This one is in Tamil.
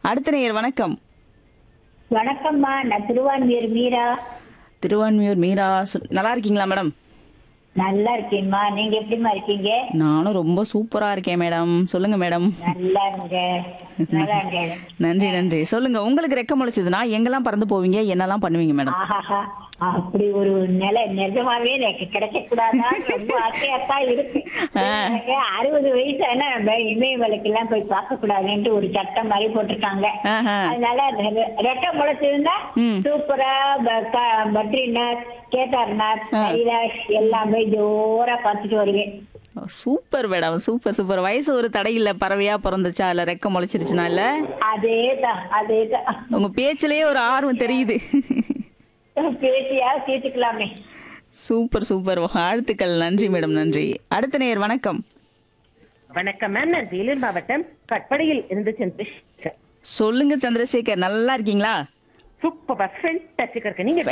அடுத்த நேயர் வணக்கம் வணக்கம்மா நான் திருவான்மியூர் மீரா திருவான்மியூர் மீரா சொல்- நல்லா இருக்கீங்களா மேடம் நல்லா இருக்கேன்மா நீங்க எப்படிம்மா இருக்கீங்க நானும் ரொம்ப சூப்பரா இருக்கேன் மேடம் சொல்லுங்க மேடம் நல்லா இருங்க நல்லா இருங்க நன்றி நன்றி சொல்லுங்க உங்களுக்கு ரெக்க முளைச்சதுன்னா எங்கெல்லாம் பறந்து போவீங்க என்னெல்லாம் பண்ணுவீங்க மேடம் ஆஹாஹா அப்படி ஒரு நிலை நிஜமாவே எனக்கு கிடைக்க கூடாதா ரொம்ப ஆசையாத்தான் இருக்கு எனக்கு அறுபது வயசு ஆனா நம்ம இமயமலைக்கு எல்லாம் போய் பார்க்க கூடாதுன்ட்டு ஒரு சட்டம் மாதிரி போட்டிருக்காங்க ஆஹா. அதனால ரெ- ரெட்டை முளைச்சிருந்தா ம். சூப்பரா ப- க- பத்ரிநாத் கேதார்நாத் கைலாஷ் எல்லாமே ஜோரா பார்த்துட்டு வருவேன் சூப்பர் மேடம் சூப்பர் சூப்பர் வயசு ஒரு தடை இல்ல பறவையா பிறந்துச்சா இல்ல ரெக்க முளைச்சிருச்சுனா இல்ல அதேதான் அதேதான் உங்க பேச்சிலேயே ஒரு ஆர்வம் தெரியுது பேசியா தீர்த்துக்கலாமே சூப்பர் சூப்பர் வாழ்த்துக்கள் நன்றி மேடம் நன்றி அடுத்த நேயர் வணக்கம் வணக்கம் மேம் நான் வேலூர் மாவட்டம் கட்படையில் இருந்து சந்திரசேகர் சொல்லுங்க சந்திரசேகர் நல்லா இருக்கீங்களா சூப்பர் ஃபென்டாஸ்டிக்கா இருக்கு நீங்க